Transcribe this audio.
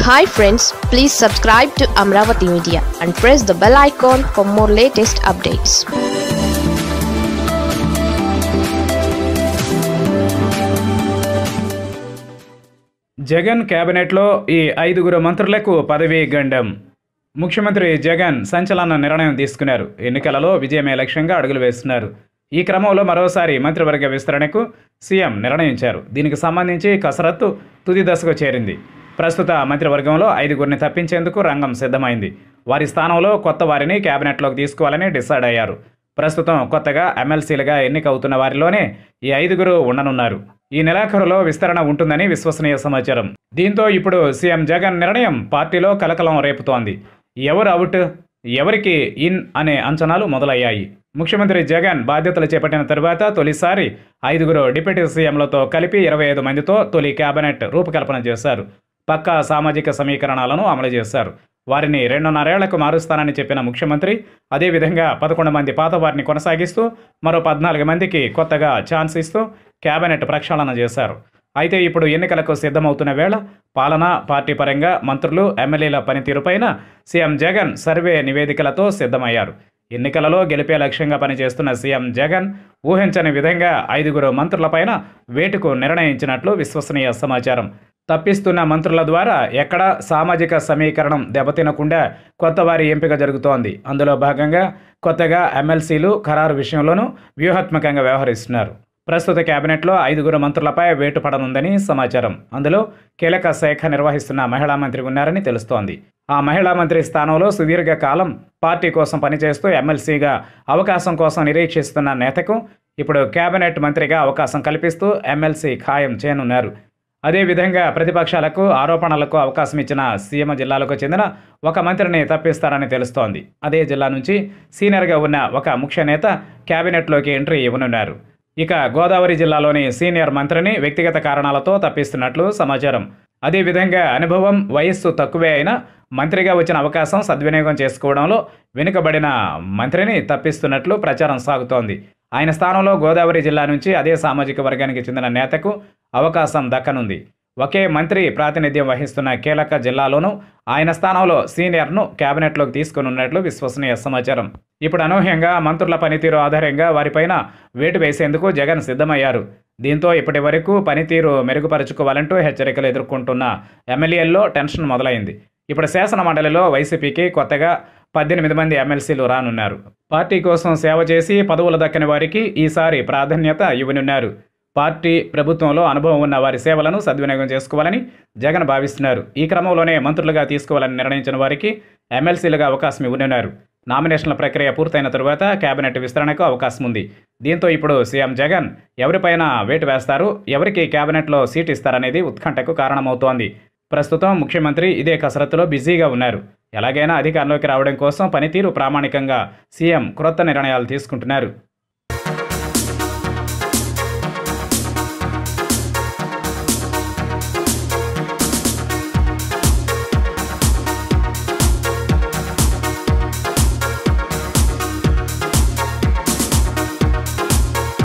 hi friends please subscribe to Amaravati media and press the bell icon for more latest updates Jagan కేబినెట్లో ఈ ఐదుగురు మంత్రులకు పదవీ గండం ముఖ్యమంత్రి జగన్ సంచలన నిర్ణయం తీసుకున్నారు ఎన్నికలలో విజయమే లక్ష్యంగా అడుగులు వేస్తున్నారు ఈ క్రమంలో మరోసారి మంత్రివర్గ విస్తరణకు సీఎం నిర్ణయించారు దీనికి సంబంధించి కసరత్తు తుది దశకు చేరింది ప్రస్తుత మంత్రివర్గంలో ఐదుగురిని తప్పించేందుకు రంగం సిద్ధమైంది వారి స్థానంలో కొత్త వారిని కేబినెట్లోకి తీసుకోవాలని డిసైడ్ అయ్యారు ప్రస్తుతం కొత్తగా ఎమ్మెల్సీలుగా ఎన్నికవుతున్న వారిలోనే ఈ ఐదుగురు ఉండనున్నారు ఈ నెలాఖరులో విస్తరణ ఉంటుందని విశ్వసనీయ సమాచారం దీంతో ఇప్పుడు సీఎం జగన్ నిర్ణయం పార్టీలో కలకలం రేపుతోంది ఎవరు అవుట్ ఎవరికి ఇన్ అనే అంచనాలు మొదలయ్యాయి ముఖ్యమంత్రి జగన్ బాధ్యతలు చేపట్టిన తరువాత తొలిసారి ఐదుగురు డిప్యూటీ సీఎంలతో కలిపి ఇరవై ఐదు మందితో తొలి కేబినెట్ రూపకల్పన చేశారు పక్కా సామాజిక సమీకరణాలను అమలు చేశారు వారిని రెండున్నరేళ్లకు మారుస్తానని చెప్పిన ముఖ్యమంత్రి అదేవిధంగా పదకొండు మంది పాత వారిని కొనసాగిస్తూ మరో పద్నాలుగు మందికి కొత్తగా ఛాన్స్ ఇస్తూ కేబినెట్ ప్రక్షాళన చేశారు అయితే ఇప్పుడు ఎన్నికలకు సిద్ధమవుతున్న వేళ పాలన పార్టీ పరంగా మంత్రులు ఎమ్మెల్యేల పనితీరుపైన సీఎం జగన్ సర్వే నివేదికలతో సిద్ధమయ్యారు ఎన్నికలలో గెలిపే లక్ష్యంగా పనిచేస్తున్న సీఎం జగన్ ఊహించని విధంగా ఐదుగురు మంత్రులపైన వేటుకు నిర్ణయించినట్లు విశ్వసనీయ సమాచారం తప్పిస్తున్న మంత్రుల ద్వారా ఎక్కడ సామాజిక సమీకరణం దెబ్బతినకుండా కొత్త వారి ఎంపిక జరుగుతోంది అందులో భాగంగా కొత్తగా ఎమ్మెల్సీలు ఖరారు విషయంలోనూ వ్యూహాత్మకంగా వ్యవహరిస్తున్నారు ప్రస్తుత కేబినెట్లో ఐదుగురు మంత్రులపై వేటు పడనుందని సమాచారం అందులో కీలక శాఖ నిర్వహిస్తున్న మహిళా మంత్రి ఉన్నారని తెలుస్తోంది ఆ మహిళా మంత్రి స్థానంలో సుదీర్ఘ కాలం పార్టీ కోసం పనిచేస్తూ ఎమ్మెల్సీగా అవకాశం కోసం నిరీక్షిస్తున్న నేతకు ఇప్పుడు కేబినెట్ మంత్రిగా అవకాశం కల్పిస్తూ ఎమ్మెల్సీ ఖాయం చేయనున్నారు అదేవిధంగా ప్రతిపక్షాలకు ఆరోపణలకు అవకాశం ఇచ్చిన సీఎం జిల్లాలకు చెందిన ఒక మంత్రిని తప్పిస్తారని తెలుస్తోంది అదే జిల్లా నుంచి సీనియర్గా ఉన్న ఒక ముఖ్య నేత కేబినెట్లోకి ఎంట్రీ ఇవ్వనున్నారు ఇక గోదావరి జిల్లాలోని సీనియర్ మంత్రిని వ్యక్తిగత కారణాలతో తప్పిస్తున్నట్లు సమాచారం అదేవిధంగా అనుభవం వయస్సు తక్కువే అయినా మంత్రిగా వచ్చిన అవకాశం సద్వినియోగం చేసుకోవడంలో వెనుకబడిన మంత్రిని తప్పిస్తున్నట్లు ప్రచారం సాగుతోంది ఆయన స్థానంలో గోదావరి జిల్లా నుంచి అదే సామాజిక వర్గానికి చెందిన నేతకు అవకాశం దక్కనుంది ఒకే మంత్రి ప్రాతినిధ్యం వహిస్తున్న కీలక జిల్లాలోనూ ఆయన స్థానంలో సీనియర్ను కేబినెట్లోకి తీసుకునున్నట్లు విశ్వసనీయ సమాచారం ఇప్పుడు అనూహ్యంగా మంత్రుల పనితీరు ఆధారంగా వారిపైన వేటు వేసేందుకు జగన్ సిద్ధమయ్యారు దీంతో ఇప్పటి వరకు పనితీరు మెరుగుపరుచుకోవాలంటూ హెచ్చరికలు ఎదుర్కొంటున్న ఎమ్మెల్యేల్లో టెన్షన్ మొదలైంది ఇప్పుడు శాసన మండలిలో వైసీపీకి కొత్తగా పద్దెనిమిది మంది ఎమ్మెల్సీలు రానున్నారు పార్టీ కోసం సేవ చేసి పదవులు దక్కని వారికి ఈసారి ప్రాధాన్యత ఇవ్వనున్నారు పార్టీ ప్రభుత్వంలో అనుభవం ఉన్న వారి సేవలను సద్వినియోగం చేసుకోవాలని జగన్ భావిస్తున్నారు ఈ క్రమంలోనే మంత్రులుగా తీసుకోవాలని నిర్ణయించిన వారికి ఎమ్మెల్సీలుగా అవకాశం ఇవ్వనున్నారు నామినేషన్ల ప్రక్రియ పూర్తయిన తరువాత కేబినెట్ విస్తరణకు అవకాశం ఉంది దీంతో ఇప్పుడు సీఎం జగన్ ఎవరిపైన వేటు వేస్తారు ఎవరికి కేబినెట్లో సీట్ ఇస్తారనేది ఉత్కంఠకు కారణమవుతోంది ప్రస్తుతం ముఖ్యమంత్రి ఇదే కసరత్తులో బిజీగా ఉన్నారు ఎలాగైనా అధికారంలోకి రావడం కోసం పనితీరు ప్రామాణికంగా సీఎం క్రొత్త నిర్ణయాలు తీసుకుంటున్నారు